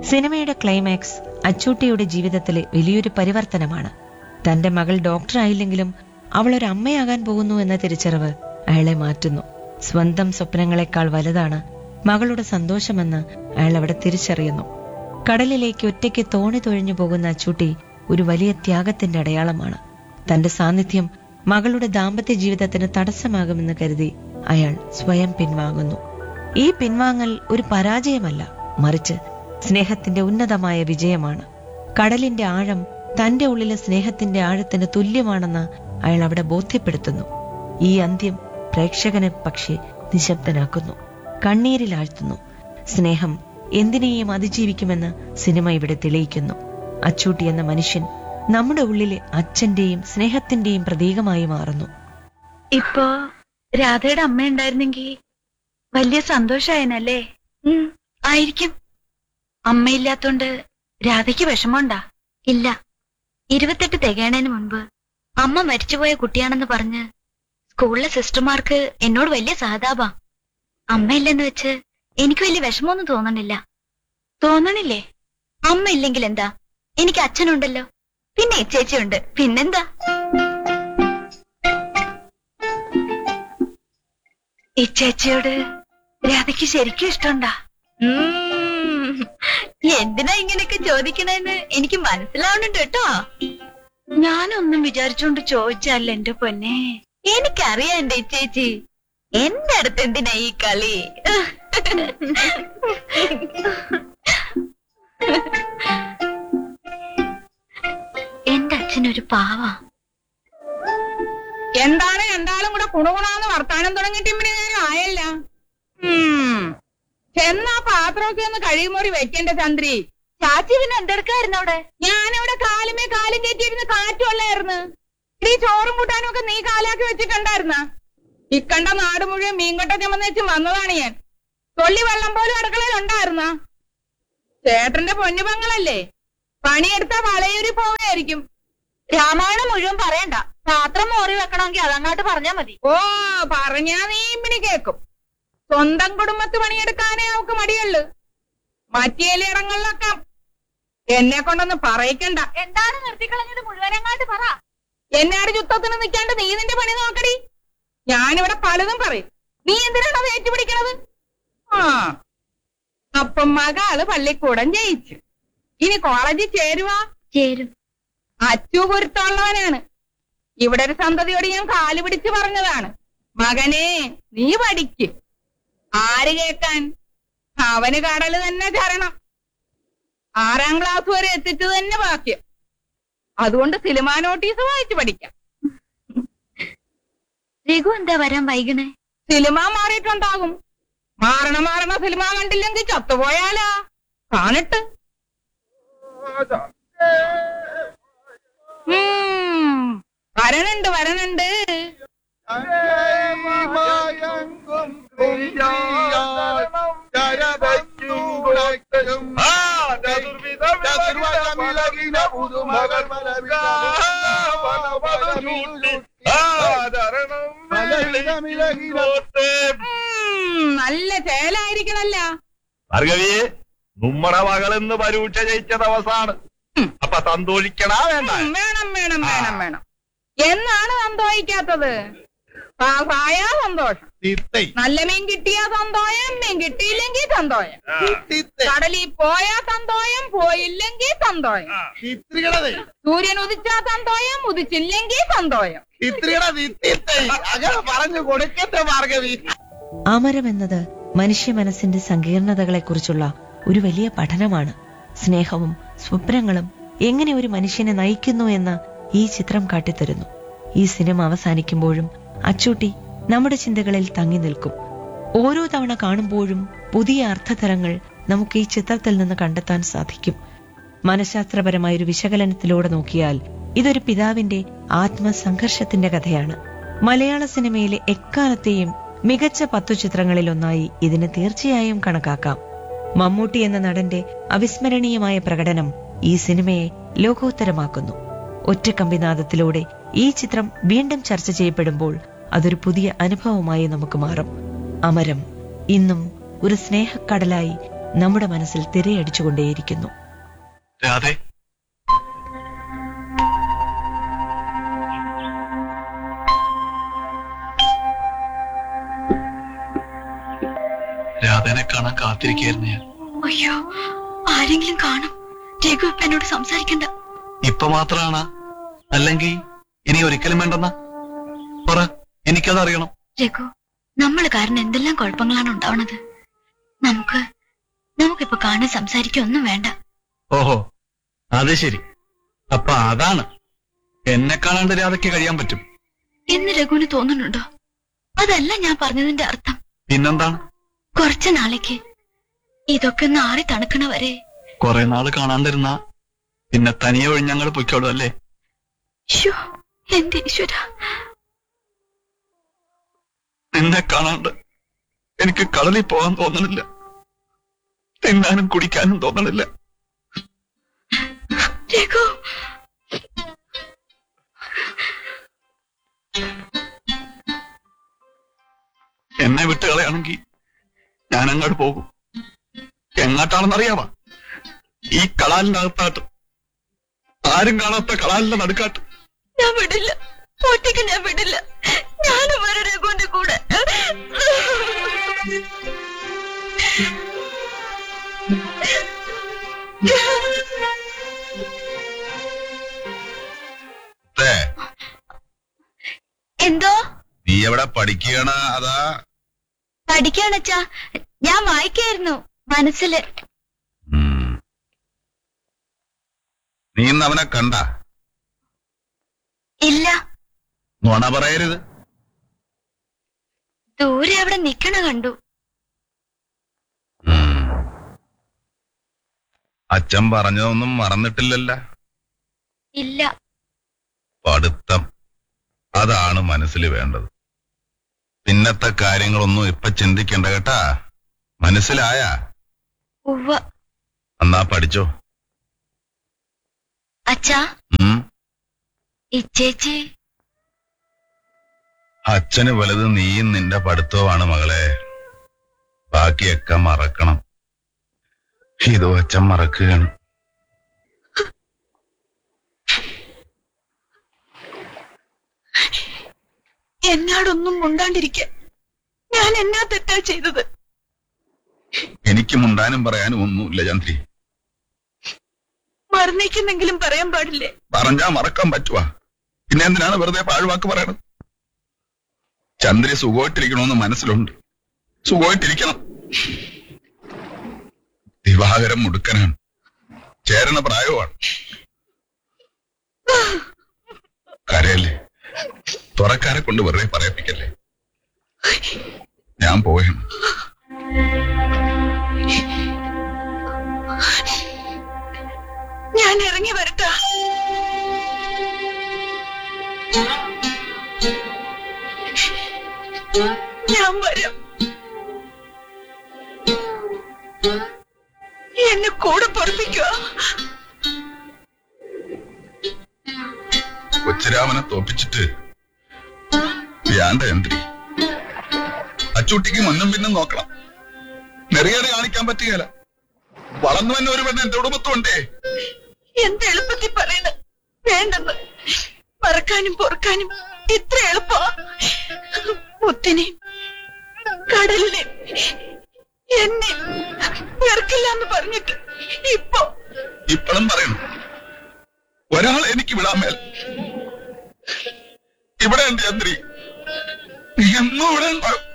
സിനിമയുടെ ക്ലൈമാക്സ് അച്ചൂട്ടിയുടെ ജീവിതത്തിലെ വലിയൊരു പരിവർത്തനമാണ് തന്റെ മകൾ ഡോക്ടറായില്ലെങ്കിലും അവൾ ഒരു അമ്മയാകാൻ പോകുന്നു എന്ന തിരിച്ചറിവ് അയാളെ മാറ്റുന്നു സ്വന്തം സ്വപ്നങ്ങളെക്കാൾ വലുതാണ് മകളുടെ സന്തോഷമെന്ന് അയാൾ അവിടെ തിരിച്ചറിയുന്നു കടലിലേക്ക് ഒറ്റയ്ക്ക് തോണി തൊഴിഞ്ഞു പോകുന്ന അച്ചൂട്ടി ഒരു വലിയ ത്യാഗത്തിന്റെ അടയാളമാണ് തന്റെ സാന്നിധ്യം മകളുടെ ദാമ്പത്യ ജീവിതത്തിന് തടസ്സമാകുമെന്ന് കരുതി അയാൾ സ്വയം പിൻവാങ്ങുന്നു ഈ പിൻവാങ്ങൽ ഒരു പരാജയമല്ല മറിച്ച് സ്നേഹത്തിന്റെ ഉന്നതമായ വിജയമാണ് കടലിന്റെ ആഴം തന്റെ ഉള്ളിലെ സ്നേഹത്തിന്റെ ആഴത്തിന് തുല്യമാണെന്ന് അയാൾ അവിടെ ബോധ്യപ്പെടുത്തുന്നു ഈ അന്ത്യം പ്രേക്ഷകനെ പക്ഷേ നിശബ്ദനാക്കുന്നു കണ്ണീരിലാഴ്ത്തുന്നു സ്നേഹം എന്തിനേയും അതിജീവിക്കുമെന്ന് സിനിമ ഇവിടെ തെളിയിക്കുന്നു അച്ചൂട്ടി എന്ന മനുഷ്യൻ നമ്മുടെ ഉള്ളിലെ അച്ഛന്റെയും സ്നേഹത്തിന്റെയും പ്രതീകമായി മാറുന്നു ഇപ്പോ രാധയുടെ അമ്മ ഉണ്ടായിരുന്നെങ്കി വലിയ സന്തോഷായനല്ലേ ആയിരിക്കും അമ്മയില്ലാത്തോണ്ട് രാധയ്ക്ക് വിഷമമുണ്ടാ ഇല്ല ഇരുപത്തെട്ട് തികയണതിന് മുൻപ് അമ്മ മരിച്ചുപോയ കുട്ടിയാണെന്ന് പറഞ്ഞ് സ്കൂളിലെ സിസ്റ്റർമാർക്ക് എന്നോട് വലിയ സഹതാപാ അമ്മയില്ലെന്ന് വെച്ച് എനിക്ക് വലിയ വിഷമമൊന്നും തോന്നണില്ല തോന്നണില്ലേ അമ്മ ഇല്ലെങ്കിൽ എന്താ എനിക്ക് അച്ഛനുണ്ടല്ലോ പിന്നെ ചേച്ചിയുണ്ട് പിന്നെന്താ ഈ ചേച്ചിയോട് രാധയ്ക്ക് ശരിക്കും ഇഷ്ടമുണ്ടാ എന്തിനാ ഇങ്ങനെയൊക്കെ ചോദിക്കണേന്ന് എനിക്ക് മനസ്സിലാവുന്നുണ്ട് കേട്ടോ ഞാനൊന്നും വിചാരിച്ചോണ്ട് ചോദിച്ചല്ല എന്റെ പൊന്നെ എനിക്കറിയാം എന്റെ ഈ ചേച്ചി എന്റെ അടുത്ത് എന്തിനാ ഈ കളി എന്റെ അച്ഛനൊരു പാവാ എന്താണ് രണ്ടാളും കൂടെ കുണുകുണാന്ന് വർത്താനം തുടങ്ങിയിട്ട് ഇവിടെ നേരം ആയല്ല ഉം. ചെന്നാ പാത്രമൊക്കെ ഒന്ന് കഴിയുമോറി വെക്കണ്ടേ ചന്ദ്രി ചാച്ചി പിന്നെ എന്തെടുക്കായിരുന്നു അവിടെ ഞാനവിടെ കാലുമേ കാലും കയറ്റിയിരുന്ന് കാറ്റുമല്ലായിരുന്നു ഈ ചോറും കൂട്ടാനും ഒക്കെ നീ കാലാക്കി വെച്ചിട്ടുണ്ടായിരുന്ന ഇക്കണ്ട നാട് മുഴുവൻ മീൻകൊട്ട ചുമന്ന് വെച്ച് വന്നതാണ് ഞാൻ തൊള്ളി വെള്ളം പോലും അടുക്കളയിൽ ഉണ്ടായിരുന്ന ചേട്ടന്റെ പൊന്നുപങ്ങളല്ലേ പണിയെടുത്ത വളയൂരി പോവുകയായിരിക്കും രാമായണം മുഴുവൻ പറയണ്ട പാത്രം മോറി വെക്കണമെങ്കിൽ അതങ്ങാട്ട് പറഞ്ഞാ മതി ഓ പറഞ്ഞാ നീ ഇമ്മിണി കേക്കും സ്വന്തം കുടുംബത്ത് പണിയെടുക്കാനേ അവക്ക് മടിയുള്ളു മറ്റേലിടങ്ങളിലൊക്കെ എന്നെ കൊണ്ടൊന്ന് പറയിക്കണ്ട എന്താണ് നിർത്തിക്കളഞ്ഞത് മുഴുവനങ്ങാട്ട് പറ എന്നാട് യുദ്ധത്തിന് നിൽക്കാണ്ട് നീ നിന്റെ പണി നോക്കടി ഞാനിവിടെ പലതും പറയും നീ എന്തിനാണ് അത് ഏറ്റുപിടിക്കണത് ആ അപ്പം മകള് പള്ളിക്കൂടം ജയിച്ചു ഇനി കോളേജിൽ ചേരുവാ ചേരും അച്ചു പൊരുത്തമുള്ളവനാണ് ഇവിടെ ഒരു സന്തതിയോട് ഞാൻ കാല് പിടിച്ച് പറഞ്ഞതാണ് മകനെ നീ പഠിക്ക് ആര് കേക്കാൻ അവന് കടല് തന്നെ ചരണം ആറാം ക്ലാസ് വരെ എത്തിച്ചു തന്നെ ബാക്കി അതുകൊണ്ട് സിനിമാ നോട്ടീസ് വായിച്ച് പഠിക്കാം രഘു എന്താ വരാൻ വൈകണേ സിനിമ മാറിയിട്ടുണ്ടാകും മാറണ മാറണ സിനിമ കണ്ടില്ലെങ്കിൽ ചത്തുപോയാലാ കാണിട്ട് ഉം, വരണുണ്ട് വരണുണ്ട് ഉം, നല്ല ചേലായിരിക്കണല്ല ഭാർഗവിയെ നമ്മടെ മകളെന്ന് പരീക്ഷ ജയിച്ച ദിവസാണ് അപ്പൊ സന്തോഷിക്കണാ വേണ്ട ഉം, വേണം വേണം വേണം വേണം എന്നാണ് സന്തോഷിക്കാത്തത് പാസായ സന്തോഷം നല്ല മീൻ കിട്ടിയ സന്തോഷം മീൻ കിട്ടിയില്ലെങ്കിൽ സന്തോഷം കടലിൽ പോയാ സന്തോഷം പോയില്ലെങ്കിൽ സന്തോഷം സൂര്യൻ ഉദിച്ചാ സന്തോഷം ഉദിച്ചില്ലെങ്കിൽ സന്തോഷം അങ്ങനെ പറഞ്ഞു കൊടുക്കട്ടെ ഭാർഗവി അമരം എന്നത് മനുഷ്യ മനസ്സിന്റെ സങ്കീർണതകളെക്കുറിച്ചുള്ള ഒരു വലിയ പഠനമാണ് സ്നേഹവും സ്വപ്നങ്ങളും എങ്ങനെ ഒരു മനുഷ്യനെ നയിക്കുന്നു എന്ന് ഈ ചിത്രം കാട്ടിത്തരുന്നു ഈ സിനിമ അവസാനിക്കുമ്പോഴും അച്ചൂട്ടി നമ്മുടെ ചിന്തകളിൽ തങ്ങി നിൽക്കും ഓരോ തവണ കാണുമ്പോഴും പുതിയ അർത്ഥതലങ്ങൾ നമുക്ക് ഈ ചിത്രത്തിൽ നിന്ന് കണ്ടെത്താൻ സാധിക്കും മനഃശാസ്ത്രപരമായ ഒരു വിശകലനത്തിലൂടെ നോക്കിയാൽ ഇതൊരു പിതാവിന്റെ ആത്മസംഘർഷത്തിന്റെ കഥയാണ് മലയാള സിനിമയിലെ എക്കാലത്തെയും മികച്ച പത്തു ചിത്രങ്ങളിലൊന്നായി ഇതിന് തീർച്ചയായും കണക്കാക്കാം മമ്മൂട്ടി എന്ന നടന്റെ അവിസ്മരണീയമായ പ്രകടനം ഈ സിനിമയെ ലോകോത്തരമാക്കുന്നു ഒറ്റക്കമ്പിനാദത്തിലൂടെ ഈ ചിത്രം വീണ്ടും ചർച്ച ചെയ്യപ്പെടുമ്പോൾ അതൊരു പുതിയ അനുഭവമായി നമുക്ക് മാറും അമരം ഇന്നും ഒരു സ്നേഹക്കടലായി നമ്മുടെ മനസ്സിൽ തിരയടിച്ചുകൊണ്ടേയിരിക്കുന്നു രാധേ രാധേനെ കാണാൻ കാത്തിരിക്കായിരുന്നു ഞാൻ അയ്യോ ആരെങ്കിലും കാണും രഘു ഇപ്പൊ എന്നോട് സംസാരിക്കണ്ട ഇപ്പൊ മാത്രമാണ് അല്ലെങ്കിൽ ഇനി ഒരിക്കലും വേണ്ടെന്ന പറ എനിക്കതറിയണം രഘു നമ്മൾ കാരണം എന്തെല്ലാം കുഴപ്പങ്ങളാണ് ഉണ്ടാവണത് നമുക്ക് നമുക്കിപ്പൊ കാണാൻ സംസാരിക്കുക ഒന്നും വേണ്ട ഓഹോ അത് ശരി അപ്പൊ അതാണ് എന്നെ കാണാണ്ട് രാധയ്ക്ക് കഴിയാൻ പറ്റും എന്ന് രഘുവിന് തോന്നുന്നുണ്ടോ അതല്ല ഞാൻ പറഞ്ഞതിന്റെ അർത്ഥം പിന്നെന്താണ് കുറച്ചു നാളേക്ക് ഇതൊക്കെ ഒന്ന് ആറി തണുക്കണ വരെ കുറെ നാള് കാണാണ്ടിരുന്ന പിന്നെ തനിയെ ഒഴിഞ്ഞങ്ങൾ പൊയ്ക്കോളൂ അല്ലേ ശ്ശോ, എന്റെ ഈശ്വര നിന്നെ കാണാണ്ട് എനിക്ക് കടലിൽ പോകാൻ തോന്നണില്ല തിന്നാനും കുടിക്കാനും തോന്നണില്ല രഘു എന്നെ വിട്ട് കളയാണെങ്കിൽ ഞാൻ അങ്ങോട്ട് പോകും എങ്ങോട്ടാണെന്നറിയാവാ ഈ കളാലിന്റെ അകത്താട്ട് ആരും കാണാത്ത കളാലിന്റെ നടുക്കാട്ട് ഞാൻ വിടില്ല ഒറ്റയ്ക്ക് ഞാൻ വിടില്ല ഞാനും വരും രഘുവിന്റെ കൂടെ ദേ, എന്തോ നീ എവിടെ പഠിക്കുകയാണ് അതാ പഠിക്കാണച്ചാ ഞാൻ വായിക്കായിരുന്നു മനസ്സില് ഉം. നീ ഇന്ന് അവനെ കണ്ട ഇല്ല നുണ പറയരുത് ദൂരെ അവിടെ നിക്കണ കണ്ടു ഉം. അച്ഛൻ പറഞ്ഞതൊന്നും മറന്നിട്ടില്ലല്ല ഇല്ല പഠിത്തം അതാണ് മനസ്സിൽ വേണ്ടത് പിന്നത്തെ കാര്യങ്ങളൊന്നും ഇപ്പൊ ചിന്തിക്കണ്ട കേട്ടാ മനസ്സിലായ ഉവ്വ എന്നാ പഠിച്ചോ അച്ഛാ ഉം ഇച്ചേച്ചി അച്ഛന് വലുത് നീയും നിന്റെ പഠിത്തവുമാണ് മകളെ ബാക്കിയൊക്കെ മറക്കണം ഇതോ അച്ഛൻ മറക്കുകയാണ് എന്നോടൊന്നും മുണ്ടാണ്ടിരിക്കാൻ ഞാൻ എന്നാ തെറ്റാ ചെയ്തത് എനിക്ക് മുണ്ടാനും പറയാനും ഒന്നുമില്ല ചന്ദ്രി മറന്നേക്കുന്നെങ്കിലും പറയാൻ പാടില്ലേ പറഞ്ഞാ മറക്കാൻ പറ്റുവാ പിന്നെ എന്തിനാണ് വെറുതെ പാഴ്വാക്ക് പറയണത് ചന്ദ്രി സുഖമായിട്ടിരിക്കണമെന്ന് മനസ്സിലുണ്ട് സുഖമായിട്ടിരിക്കണം ദിവാകരം മുടുക്കനാണ് ചേരണ പ്രായവുമാണ് കരയല്ലേ തുറക്കാരെ കൊണ്ട് വെറുതെ പറയിപ്പിക്കല്ലേ ഞാൻ പോയാണ് ഞാൻ ഇറങ്ങി വരട്ടാ ഞാൻ വരാം എന്നെ കൂടെ പഠിപ്പിക്കുക കൊച്ചുരാമനെ തോപ്പിച്ചിട്ട് വേണ്ട ചന്ദ്രി അച്ചൂട്ടിക്ക് മുന്നും പിന്നും നോക്കണം നെറിയേറി കാണിക്കാൻ പറ്റുകയില്ല വളർന്നു തന്നെ ഒരു പെണ്ണ് എന്റെ കുടുംബത്തുണ്ടേ എന്ത് എളുപ്പത്തിൽ പറയണ വേണ്ടെന്ന് മറക്കാനും പൊറുക്കാനും ഇത്ര എളുപ്പ മുത്തിനെ കടലിനെ എന്നെ വെറുക്കില്ല എന്ന് പറഞ്ഞിട്ട് ഇപ്പൊ ഇപ്പോഴും പറയണം ഒരാൾ എനിക്ക് വിടാൻ മേൽ ഇവിടെ ഉണ്ട് ചന്ദ്രി നീ എന്നും ഇവിടെ ഉണ്ടാവും